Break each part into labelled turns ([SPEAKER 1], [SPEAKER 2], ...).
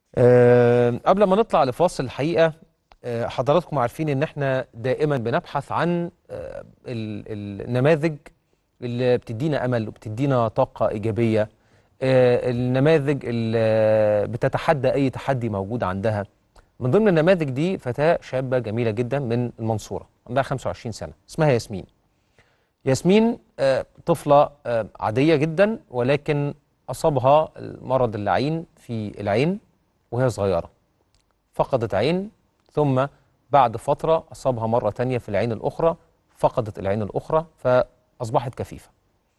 [SPEAKER 1] أه قبل ما نطلع لفاصل الحقيقة أه حضراتكم عارفين ان احنا دائما بنبحث عن أه ال- النماذج اللي بتدينا امل وبتدينا طاقة ايجابية أه النماذج اللي بتتحدى اي تحدي موجود عندها من ضمن النماذج دي فتاة شابة جميلة جدا من المنصورة عندها 25 سنة اسمها ياسمين ياسمين آه، طفلة آه، عادية جدا ولكن أصابها المرض اللعين في العين وهي صغيرة فقدت عين ثم بعد فترة أصابها مرة تانية في العين الأخرى فقدت العين الأخرى فأصبحت كفيفة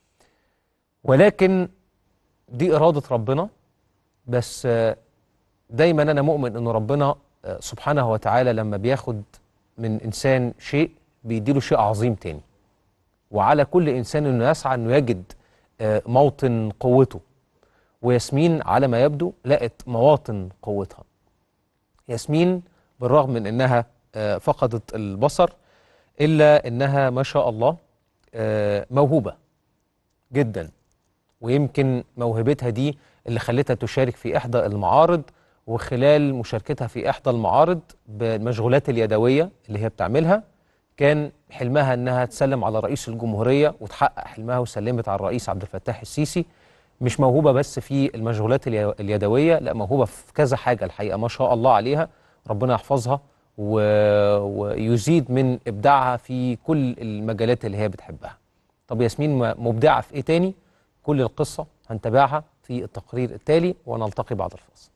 [SPEAKER 1] ولكن دي إرادة ربنا بس آه، دايما أنا مؤمن أن ربنا آه، سبحانه وتعالى لما بياخد من إنسان شيء بيديله شيء عظيم تاني وعلى كل انسان انه يسعى انه يجد آه، موطن قوته وياسمين على ما يبدو لقت مواطن قوتها ياسمين بالرغم من انها آه، فقدت البصر الا انها ما شاء الله آه، موهوبه جدا ويمكن موهبتها دي اللي خلتها تشارك في احدى المعارض وخلال مشاركتها في احدى المعارض بالمشغولات اليدويه اللي هي بتعملها كان حلمها انها تسلم على رئيس الجمهوريه وتحقق حلمها وسلمت على الرئيس عبد الفتاح السيسي مش موهوبه بس في المشغولات الي- اليدويه لا موهوبه في كذا حاجه الحقيقه ما شاء الله عليها ربنا يحفظها و... ويزيد من ابداعها في كل المجالات اللي هي بتحبها طب ياسمين م- مبدعه في ايه تاني كل القصه هنتابعها في التقرير التالي ونلتقي بعد الفاصل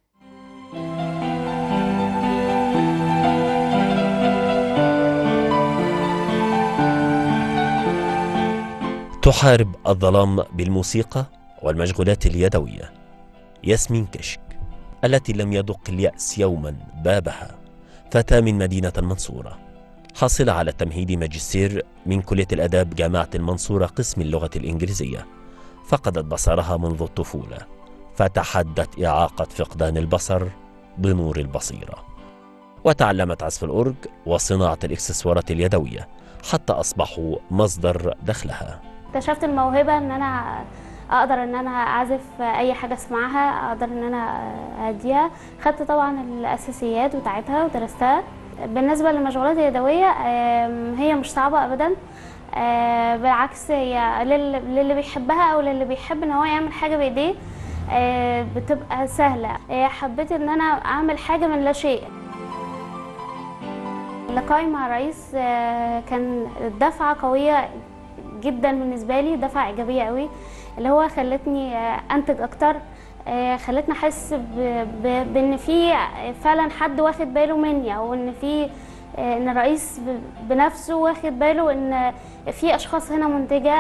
[SPEAKER 2] تحارب الظلام بالموسيقى والمشغولات اليدوية ياسمين كشك التي لم يدق اليأس يوما بابها فتاة من مدينة المنصورة حاصلة على تمهيد ماجستير من كلية الآداب جامعة المنصورة قسم اللغة الإنجليزية فقدت بصرها منذ الطفولة فتحدت إعاقة فقدان البصر بنور البصيرة وتعلمت عزف الأورج وصناعة الإكسسوارات اليدوية حتى أصبحوا مصدر دخلها
[SPEAKER 3] اكتشفت الموهبة ان انا اقدر ان انا اعزف اي حاجة اسمعها اقدر ان انا اديها خدت طبعا الاساسيات بتاعتها ودرستها بالنسبة للمشغولات اليدوية آم، هي مش صعبة ابدا آه، بالعكس هي لل- للي بيحبها او للي بيحب ان هو يعمل حاجة بايديه آه، بتبقى سهلة آه، حبيت ان انا اعمل حاجة من لا شيء لقائي مع الرئيس آه، كان دفعة قوية جدا بالنسبة لي دفعة إيجابية قوي اللي هو خلتني آه، أنتج أكتر آه، خلتني أحس ب- ب- بإن في فعلا حد واخد باله مني أو إن في آه، إن الرئيس ب- بنفسه واخد باله إن في أشخاص هنا منتجة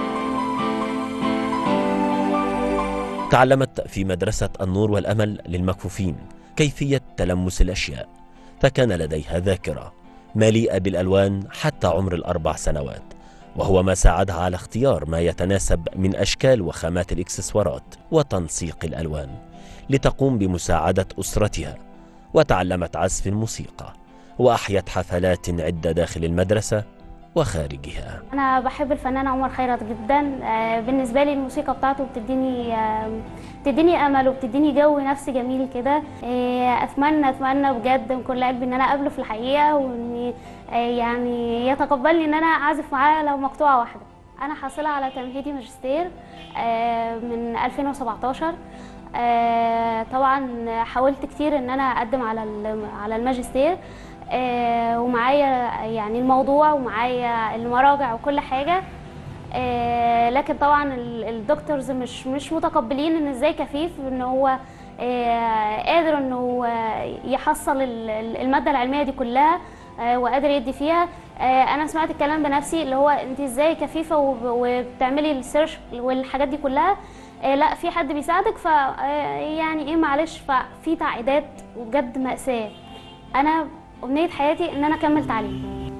[SPEAKER 2] تعلمت في مدرسة النور والأمل للمكفوفين كيفية تلمس الأشياء فكان لديها ذاكرة مليئة بالألوان حتى عمر الأربع سنوات وهو ما ساعدها على اختيار ما يتناسب من أشكال وخامات الإكسسوارات وتنسيق الألوان لتقوم بمساعدة أسرتها وتعلمت عزف الموسيقى وأحيت حفلات عدة داخل المدرسة وخارجها
[SPEAKER 3] أنا بحب الفنان عمر خيرت جدا آه، بالنسبة لي الموسيقى بتاعته بتديني آه، بتديني أمل وبتديني جو نفسي جميل كده آه، أتمنى أتمنى بجد من كل قلبي إن أنا أقابله في الحقيقة وإن آه، يعني يتقبلني إن أنا أعزف معاه لو مقطوعة واحدة أنا حاصلة على تمهيدي ماجستير آه، من 2017 آه، طبعا حاولت كتير إن أنا أقدم على ال- على الماجستير آه، ومعايا يعني الموضوع ومعايا المراجع وكل حاجه آه، لكن طبعا ال- الدكتورز مش مش متقبلين ان ازاي كفيف ان هو آه، قادر انه آه، يحصل ال- ال- الماده العلميه دي كلها آه، وقادر يدي فيها آه، انا سمعت الكلام بنفسي اللي هو انت ازاي كفيفه وب- وبتعملي السيرش والحاجات دي كلها آه، لا في حد بيساعدك ف آه، يعني ايه معلش ففي تعقيدات وبجد مأساة انا امنية حياتي ان انا اكمل تعليم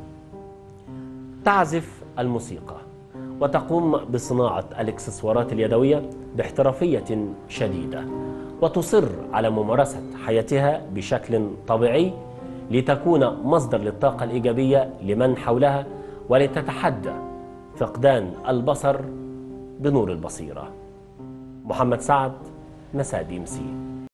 [SPEAKER 2] تعزف الموسيقى وتقوم بصناعة الإكسسوارات اليدوية باحترافية شديدة وتصر على ممارسة حياتها بشكل طبيعي لتكون مصدر للطاقة الإيجابية لمن حولها ولتتحدى فقدان البصر بنور البصيرة محمد سعد مساء دي ام سي